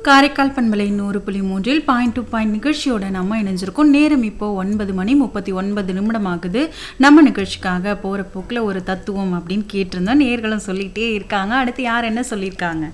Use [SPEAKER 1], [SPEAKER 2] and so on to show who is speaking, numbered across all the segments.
[SPEAKER 1] காரைக்கால் பண்பலை நூறு புள்ளி மூன்றில் பாயிண்ட் டு பாயிண்ட் நிகழ்ச்சியோட நம்ம இணைஞ்சிருக்கோம் நேரம் இப்போ ஒன்பது மணி முப்பத்தி ஒன்பது நிமிடம் ஆகுது நம்ம நிகழ்ச்சிக்காக போகிற போக்கில் ஒரு தத்துவம் அப்படின்னு கேட்டிருந்தோம் நேர்களும் சொல்லிகிட்டே இருக்காங்க அடுத்து யார் என்ன சொல்லியிருக்காங்க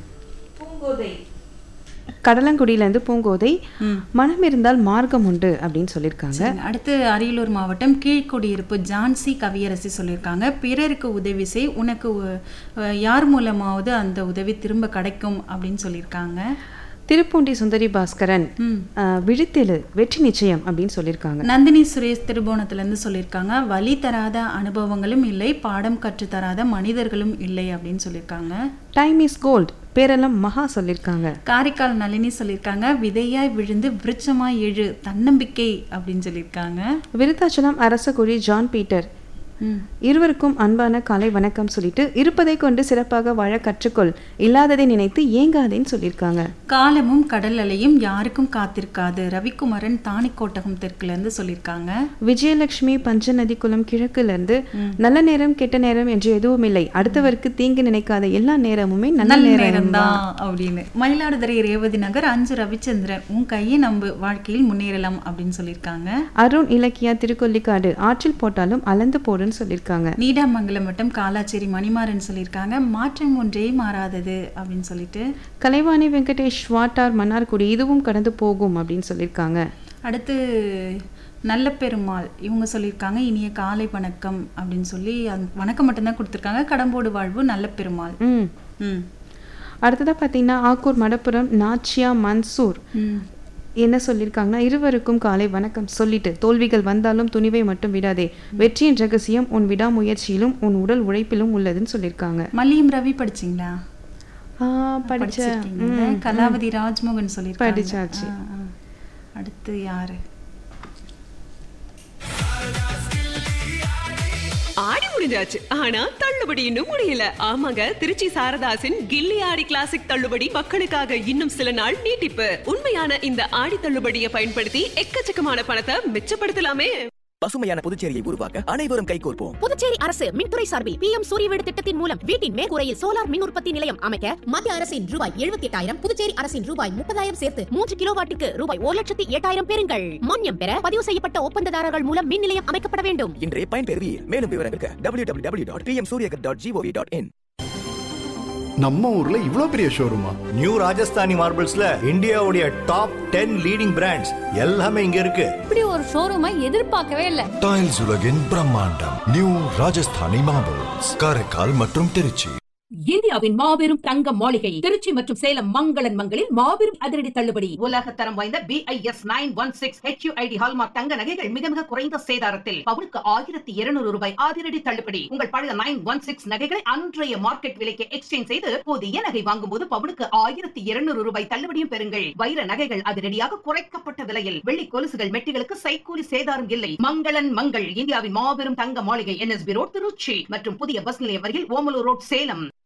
[SPEAKER 2] கடலங்குடியிலேருந்து பூங்கோதை
[SPEAKER 1] ம்.
[SPEAKER 2] மனம் இருந்தால் மார்க்கம் உண்டு அப்படின்னு சொல்லியிருக்காங்க
[SPEAKER 1] சரிங்க. அடுத்து அரியலூர் மாவட்டம் கீழ்குடியிருப்பு ஜான்சி கவியரசி சொல்லியிருக்காங்க பிறருக்கு உதவி செய் உனக்கு உ- அஹ் யார் மூலமாவது அந்த உதவி திரும்ப கிடைக்கும் அப்படின்னு சொல்லியிருக்காங்க
[SPEAKER 2] திருப்பூண்டி சுந்தரி பாஸ்கரன்
[SPEAKER 1] ம்
[SPEAKER 2] ஆஹ், விழித்தெழு வெற்றி நிச்சயம் அப்படின்னு சொல்லியிருக்காங்க
[SPEAKER 1] நந்தினி சுரேஷ் திருபுவனத்துலேருந்து சொல்லியிருக்காங்க வழி தராத அனுபவங்களும் இல்லை பாடம் கற்றுத் தராத மனிதர்களும் இல்லை அப்படின்னு சொல்லியிருக்காங்க
[SPEAKER 2] டைம் இஸ் கோல்ட் பேரெல்லாம் மகா சொல்லியிருக்காங்க
[SPEAKER 1] காரைக்கால் நளினி சொல்லியிருக்காங்க விதையாய் விழுந்து விருட்சமாய் எழு தன்னம்பிக்கை அப்படின்னு சொல்லியிருக்காங்க
[SPEAKER 2] விருத்தாச்சலம் அரசகுழி ஜான் பீட்டர்
[SPEAKER 1] ம்
[SPEAKER 2] இருவருக்கும் அன்பான காலை வணக்கம் சொல்லிட்டு இருப்பதை கொண்டு சிறப்பாக வாழ கற்றுக்கொள் இல்லாததை நினைத்து ஏங்காதேன்னு சொல்லியிருக்காங்க
[SPEAKER 1] காலமும் கடல் அலையும் யாருக்கும் காத்திருக்காது ரவிக்குமரன் தாணிக்கோட்டகம் தெற்குலேருந்து சொல்லியிருக்காங்க
[SPEAKER 2] விஜயலட்சுமி பஞ்சநதி குளம் கிழக்குல இருந்து நல்ல நேரம் கெட்ட நேரம் என்று எதுவும் இல்லை அடுத்தவருக்கு தீங்கு நினைக்காத எல்லா நேரமுமே நல்ல
[SPEAKER 1] நல்ல
[SPEAKER 2] நேரம்
[SPEAKER 1] நேரம் தான் அப்படின்னு மயிலாடுதுறை ரேவதி நகர் அஞ்சு ரவிச்சந்திரன் உன் கையை நம்பு வாழ்க்கையில் முன்னேறலாம் அப்படின்னு சொல்லியிருக்காங்க
[SPEAKER 2] அருண் இலக்கியா திருக்கொல்லிக்காடு ஆற்றில் போட்டாலும் அளந்து போடுன்னு சொல்லியிருக்காங்க
[SPEAKER 1] நீடாமங்கலம் மட்டும் காலாச்சேரி மணிமாறன் சொல்லியிருக்காங்க மாற்றம் ஒன்றே மாறாதது அப்படின்னு சொல்லிட்டு
[SPEAKER 2] கலைவாணி வெங்கடேஷ் வாட்டார் மன்னார்குடி இதுவும் கடந்து போகும் அப்படின்னு சொல்லியிருக்காங்க
[SPEAKER 1] அடுத்து நல்ல பெருமாள் இவங்க சொல்லியிருக்காங்க இனிய காலை வணக்கம் அப்படின்னு சொல்லி அந்த வணக்கம் மட்டும்தான் கொடுத்துருக்காங்க கடம்போடு வாழ்வு நல்ல பெருமாள்
[SPEAKER 2] ம்
[SPEAKER 1] ம்
[SPEAKER 2] அடுத்ததாக பார்த்தீங்கன்னா ஆக்கூர் மடப்புரம் நாச்சியா மன்சூர்
[SPEAKER 1] ம்
[SPEAKER 2] என்ன சொல்லியிருக்காங்கன்னா இருவருக்கும் காலை வணக்கம் சொல்லிட்டு தோல்விகள் வந்தாலும் துணிவை மட்டும் விடாதே வெற்றியின் ரகசியம் உன் விடாமுயற்சியிலும் உன் உடல் உழைப்பிலும் உள்ளதுன்னு சொல்லியிருக்காங்க
[SPEAKER 1] மல்லியம் ரவி படிச்சிங்களா
[SPEAKER 2] ஆ, படிச்ச
[SPEAKER 1] படிச்சிருக்கீங்கல்ல? கலாவதி ராஜ்மோகன் சொல்லியிருக்காங்க
[SPEAKER 2] படிச்சாச்சு.
[SPEAKER 1] ஆ, ஆ. அடுத்து யாரு
[SPEAKER 3] ஆடி முடிஞ்சாச்சு ஆனா தள்ளுபடி இன்னும் முடியல ஆமாங்க திருச்சி சாரதாசின் கில்லி ஆடி கிளாசிக் தள்ளுபடி மக்களுக்காக இன்னும் சில நாள் நீட்டிப்பு உண்மையான இந்த ஆடி தள்ளுபடியை பயன்படுத்தி எக்கச்சக்கமான பணத்தை மிச்சப்படுத்தலாமே
[SPEAKER 4] பசுமையான புதுச்சேரியை உருவாக்க அனைவரும் கைகோர்ப்போம்
[SPEAKER 5] புதுச்சேரி அரசு மின்துறை சார்பில் பி எம் சூரிய வீடு திட்டத்தின் மூலம் வீட்டின் மேற்கூரையில் சோலார் மின் உற்பத்தி நிலையம் அமைக்க மத்திய அரசின் ரூபாய் எழுபத்தி எட்டாயிரம் புதுச்சேரி அரசின் ரூபாய் முப்பதாயிரம் சேர்த்து மூன்று கிலோவாட்டுக்கு ரூபாய் ஒரு லட்சத்தி எட்டாயிரம் பெறுங்கள் மானியம் பெற பதிவு செய்யப்பட்ட ஒப்பந்ததாரர்கள் மூலம் மின் நிலையம் அமைக்கப்பட வேண்டும்
[SPEAKER 4] இன்றைய பயன்பெறுவீர் மேலும் விவரங்களுக்கு W W W dot PM Suryaghar dot GOV dot in
[SPEAKER 6] நம்ம ஊர்ல இவ்ளோ பெரிய ஷோரூமா
[SPEAKER 7] நியூ ராஜஸ்தானி மார்பிள்ஸ்ல இந்தியாவுடைய டாப் டென் லீடிங் பிராண்ட்ஸ் எல்லாமே இங்க இருக்கு
[SPEAKER 8] இப்படி ஒரு ஷோரூமை எதிர்பார்க்கவே இல்லை
[SPEAKER 9] டைல்ஸ் உலகின் பிரம்மாண்டம் நியூ ராஜஸ்தானி மார்பிள்ஸ் காரைக்கால் மற்றும் திருச்சி
[SPEAKER 10] இந்தியாவின் மாபெரும் தங்க மாளிகை திருச்சி மற்றும் சேலம் மங்களன் மங்களில் மாபெரும் அதிரடி தள்ளுபடி
[SPEAKER 11] உலக தரம் வாய்ந்த BIS nine one six HUID hallmark தங்க நகைகள் மிக மிக குறைந்த சேதாரத்தில் பவுனுக்கு ஆயிரத்தி இருநூறு ரூபாய் அதிரடி தள்ளுபடி உங்கள் பழைய நைன் ஒன் சிக்ஸ் நகைகளை அன்றைய மார்க்கெட் விலைக்கு எக்ஸ்சேஞ்ச் செய்து புதிய நகை வாங்கும் போது பவுனுக்கு ஆயிரத்தி இருநூறு ரூபாய் தள்ளுபடியும் பெறுங்கள் வைர நகைகள் அதிரடியாக குறைக்கப்பட்ட விலையில் வெள்ளி கொலுசுகள் மெட்டிகளுக்கு சைக்கூலி சேதாரம் இல்லை மங்களன் மங்கள் இந்தியாவின் மாபெரும் தங்க மாளிகை என்எஸ்பி ரோட் திருச்சி மற்றும் புதிய பஸ் நிலையம் அருகில் ஓமலூர் ரோட் சேலம்